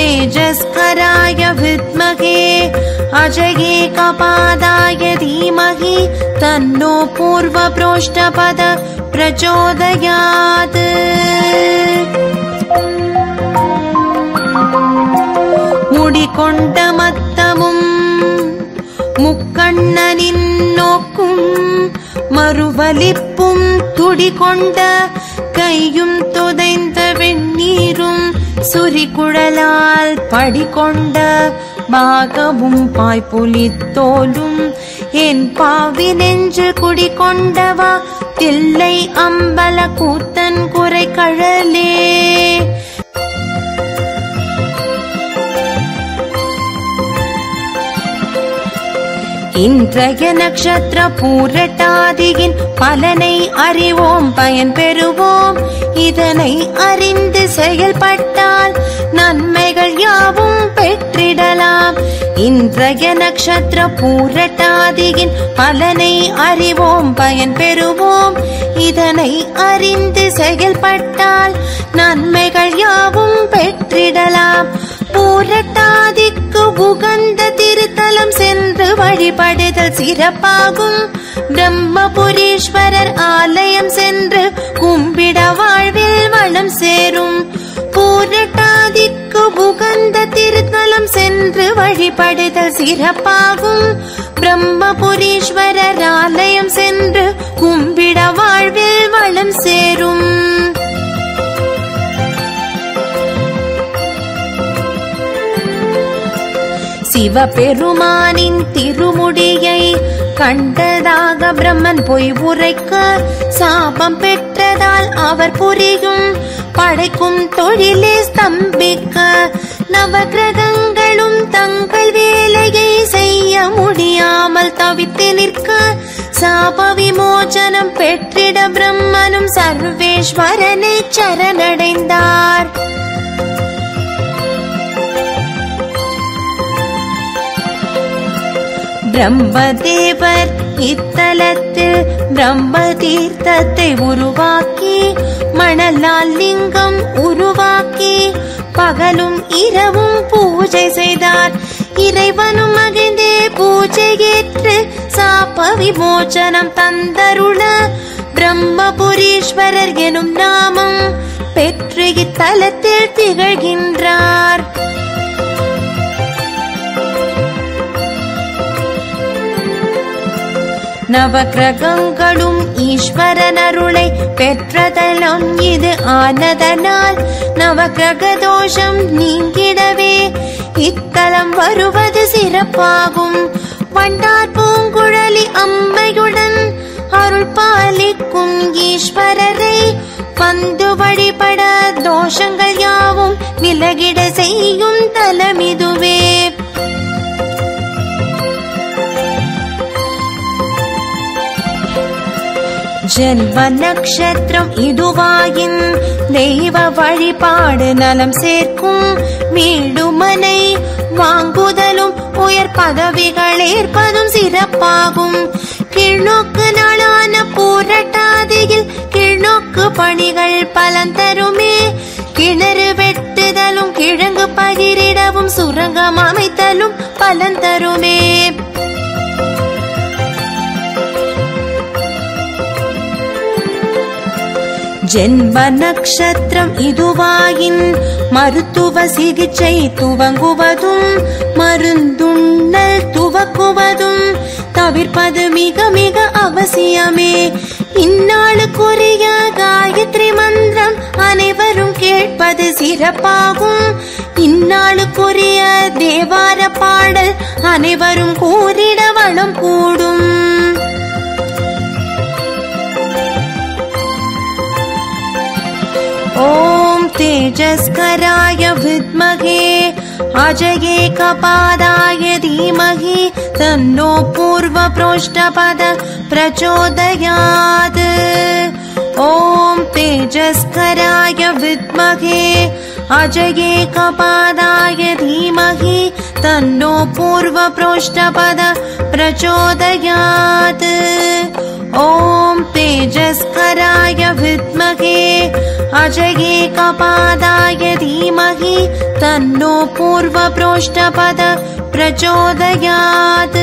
तेजस्कराय विद्महे अजये कपादाय धीमहि तन्नो पूर्वप्रोष्ठपद प्रचोदयात् முடிகொண்ட மத்தமும் முக்கண்ணனின் நோக்கும் மறுவலிப்பும் துடிகொண்ட கையும் துதைந்த வெந்நீரும் சுரிகுழலால் படிகொண்ட பாகமும் பாய்புலித்தோலும் என் பாவி நெஞ்சு குடிகொண்டவா தில்லை அம்பல கூத்தன் குறை கழலே இன்றைய நட்சத்திர பூரட்டாதியின் பலனை அறிவோம் பயன் பெறுவோம் இதனை அறிந்து செயல்பட்டால் நன்மைகள் யாவும் பெற்றிடலாம் இன்றைய நட்சத்திர பூரட்டாதியின் பலனை அறிவோம் பயன் பெறுவோம் இதனை அறிந்து செயல்பட்டால் நன்மைகள் யாவும் பெற்றிடலாம் பூரட்டாதிக்கு உகந்த திருத்தலம் சென்று வழிபடுதல் சிறப்பாகும் பிரம்மபுரீஸ்வரர் ஆலயம் சென்று கும்பிட வாழ்வில் வளம் சேரும் பூரட்டாதிக்கு உகந்த திருத்தலம் சென்று வழிபடுதல் சிறப்பாகும் பிரம்மபுரீஸ்வரர் ஆலயம் சென்று கும்பிட வாழ்வில் வளம் சேரும் சிவபெருமானின் திருமுடியை கண்டதாக பிரம்மன் பொய் உரைக்க சாபம் பெற்றதால் அவர் புரியும் படைக்கும் தொழிலே ஸ்தம்பிக்க நவகிரகங்களும் தங்கள் வேலையை செய்ய முடியாமல் தவித்து நிற்க சாப விமோசனம் பெற்றிட பிரம்மனும் சர்வேஸ்வரனை சரணடைந்தார் பிரம்மதேவர் இத்தலத்தில் பிரம்ம தீர்த்தத்தை உருவாக்கி மணலால் லிங்கம் உருவாக்கி பகலும் இரவும் பூஜை செய்தார் இறைவனும் மகிழ்ந்தே பூஜை ஏற்று சாப விமோசனம் தந்தருள பிரம்மபுரீஸ்வரர் எனும் நாமம் பெற்று இத்தலத்தில் திகழ்கின்றார் நவகிரகங்களும் ஈஸ்வரன் அருளை பெற்றதலும் இது ஆனதனால் நவகிரக தோஷம் நீங்கிடவே இத்தலம் வருவது சிறப்பாகும் வண்டார் பூங்குழலி அம்மையுடன் அருள் பாலிக்கும் ஈஸ்வரரை வந்து வழிபட தோஷங்கள் யாவும் விலகிட செய்யும் தலமிதுவே ஜென்ம நட்சத்திரம் இதுவாயின் தெய்வ வழிபாடு நலம் சேர்க்கும் வீடுமனை வாங்குதலும் உயர் பதவிகள் ஏற்பதும் சிறப்பாகும் கீழ்நோக்கு நாளான பூரட்டாதியில் கீழ்நோக்கு பணிகள் பலன் தருமே கிணறு வெட்டுதலும் கிழங்கு பகிரிடவும் சுரங்கம் அமைத்தலும் பலன் தருமே ஜென்ம நட்சத்திரம் இதுவாயின் மருத்துவ சிகிச்சை துவங்குவதும் மருந்துண்ணல் துவக்குவதும் தவிர்ப்பது மிக மிக அவசியமே இந்நாளுக்குரிய காயத்ரி மந்திரம் அனைவரும் கேட்பது சிறப்பாகும் இந்நாளுக்குரிய தேவார பாடல் அனைவரும் கூறிட வளம் கூடும் ॐ तेजस्कराय विद्महे अजये कपादाय धीमहि तन्नो पूर्वप्रोष्ठपद प्रचोदयात् ॐ तेजस्कराय विद्महे अजये कपादाय धीमहि तन्नो पूर्वप्रोष्ठपद प्रचोदयात् ॐ तेजस्कराय विद्महे अजये कपादाय धीमहि तन्नो पूर्वप्रोष्ठपद प्रचोदयात्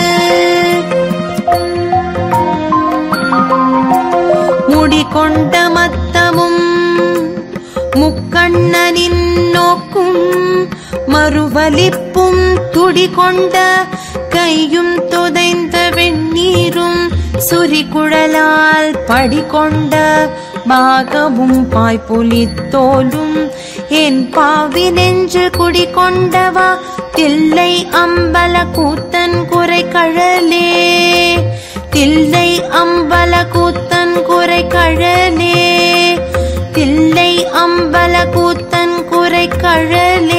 முடிகொண்ட மத்தமும் முக்கண்ணனின் நோக்கும் மறுவலிப்பும் துடிகொண்ட கையும் துதைந்த வெந்நீரும் சுரிகுழலால் படிகொண்ட பாகமும் பாய்புலித்தோலும் என் பாவி நெஞ்சு குடிகொண்டவா தில்லை அம்பல கூத்தன் குறை கழலே தில்லை அம்பல கூத்தன் குறை கழலே தில்லை அம்பல கூத்தன் குறை கழலே